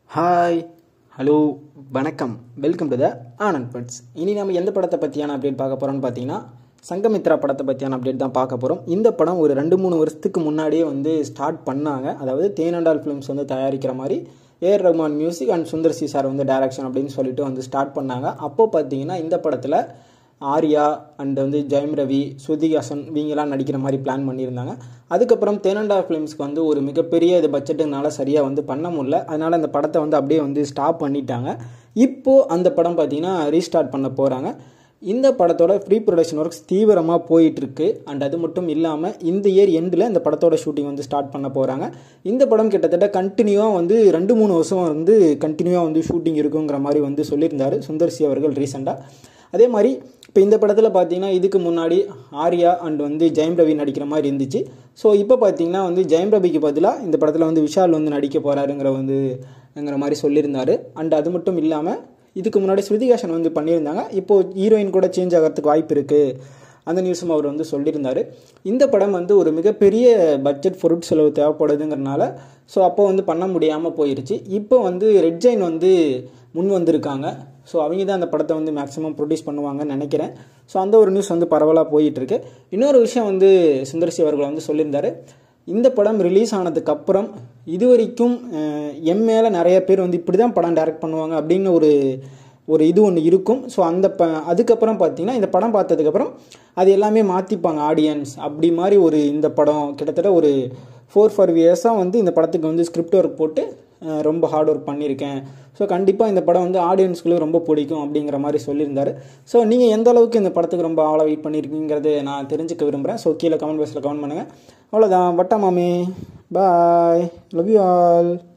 hi hello வணக்கம் welcome to the Anand buds இனி நம்ம எந்த படத்தை பற்றியான அப்டேட் பார்க்க போகிறோம்னு பார்த்தீங்கன்னா சங்கமித்ரா படத்தை பற்றியான அப்டேட் தான் பார்க்க போகிறோம் இந்த படம் ஒரு ரெண்டு மூணு வருஷத்துக்கு முன்னாடியே வந்து ஸ்டார்ட் பண்ணாங்க அதாவது தேனண்டால் ஃபிலிம்ஸ் வந்து தயாரிக்கிற மாதிரி AR Rahman music and Sundar C sir வந்து டைரக்ஷன் அப்படின்னு சொல்லிட்டு வந்து ஸ்டார்ட் பண்ணாங்க அப்போ பார்த்தீங்கன்னா இந்த படத்தில் ஆர்யா அண்ட் வந்து ஜெயம் ரவி ஸ்ருதிஹாசன் இவங்கெல்லாம் நடிக்கிற மாதிரி பிளான் பண்ணியிருந்தாங்க அதுக்கப்புறம் தேனண்டா ஃபிலிம்ஸ்க்கு வந்து ஒரு மிகப்பெரிய இது பட்ஜெட்டுனால சரியாக வந்து பண்ண முடியல அதனால் அந்த படத்தை வந்து அப்படியே வந்து ஸ்டாப் பண்ணிட்டாங்க இப்போது அந்த படம் பார்த்தீங்கன்னா ரீஸ்டார்ட் பண்ண போகிறாங்க இந்த படத்தோட ப்ரீ ப்ரொடக்ஷன் ஒர்க்ஸ் தீவிரமாக போயிட்டுருக்கு அண்ட் அது மட்டும் இல்லாமல் இந்த இயர் எண்டில் இந்த படத்தோட ஷூட்டிங் வந்து ஸ்டார்ட் பண்ண போகிறாங்க இந்த படம் கிட்டத்தட்ட கண்டினியூவாக வந்து ரெண்டு மூணு வருஷம் வந்து கண்டினியூவாக வந்து ஷூட்டிங் இருக்குங்கிற மாதிரி வந்து சொல்லியிருந்தார் சுந்தர்சி அவர்கள் ரீசெண்டாக அதே மாதிரி இப்போ இந்த படத்தில் பார்த்தீங்கன்னா இதுக்கு முன்னாடி ஆர்யா அண்ட் வந்து ஜெயம் ரவி நடிக்கிற மாதிரி இருந்துச்சு ஸோ இப்போ பார்த்தீங்கன்னா வந்து ஜெயம் ரவிக்கு பதிலாக இந்த படத்தில் வந்து விஷால் வந்து நடிக்க போகிறாருங்கிற வந்து ங்கிற மாதிரி சொல்லியிருந்தாரு அண்ட் அது மட்டும் இல்லாமல் இதுக்கு முன்னாடி ஸ்ருதிகாசன் வந்து பண்ணியிருந்தாங்க இப்போது ஹீரோயின் கூட சேஞ்ச் ஆகிறதுக்கு வாய்ப்பு இருக்குது அந்த நியூஸும் அவர் வந்து சொல்லியிருந்தார் இந்த படம் வந்து ஒரு மிகப்பெரிய பட்ஜெட் பொருட் செலவு தேவைப்படுதுங்கிறனால ஸோ அப்போ வந்து பண்ண முடியாமல் போயிருச்சு இப்போ வந்து ரெட் ஜெயின் வந்து முன் வந்திருக்காங்க ஸோ அவங்க தான் அந்த படத்தை வந்து மேக்ஸிமம் ப்ரொடியூஸ் பண்ணுவாங்கன்னு நினைக்கிறேன் ஸோ அந்த ஒரு நியூஸ் வந்து பரவலாக போயிட்டுருக்கு இன்னொரு விஷயம் வந்து சுந்தர்சி அவர்கள் வந்து சொல்லியிருந்தாரு இந்த படம் ரிலீஸ் ஆனதுக்கு அப்புறம் இது வரைக்கும் எம் மேலே நிறைய பேர் வந்து இப்படி தான் படம் டைரக்ட் பண்ணுவாங்க அப்படின்னு ஒரு ஒரு இது ஒன்று இருக்கும் ஸோ அந்த ப அதுக்கப்புறம் பார்த்தீங்கன்னா இந்த படம் பார்த்ததுக்கப்புறம் அது எல்லாமே மாற்றிப்பாங்க ஆடியன்ஸ் அப்படி மாதிரி ஒரு இந்த படம் கிட்டத்தட்ட ஒரு ஃபோர் ஃபைவ் இயர்ஸாக வந்து இந்த படத்துக்கு வந்து ஸ்கிரிப்ட் ஒர்க் போட்டு ரொம்ப ஹார்ட் ஒர்க் பண்ணியிருக்கேன் ஸோ கண்டிப்பாக இந்த படம் வந்து ஆடியன்ஸ்களுக்கு ரொம்ப பிடிக்கும் அப்படிங்கிற மாதிரி சொல்லியிருந்தாரு ஸோ நீங்கள் எந்த அளவுக்கு இந்த படத்துக்கு ரொம்ப ஆளாக வெயிட் பண்ணியிருக்கீங்கிறது நான் தெரிஞ்சுக்க விரும்புகிறேன் ஸோ கீழே கமெண்ட் பாக்ஸில் கமெண்ட் பண்ணுங்கள் அவ்வளோதான் வட்டா மாமி பாய் லவ் யூ ஆல்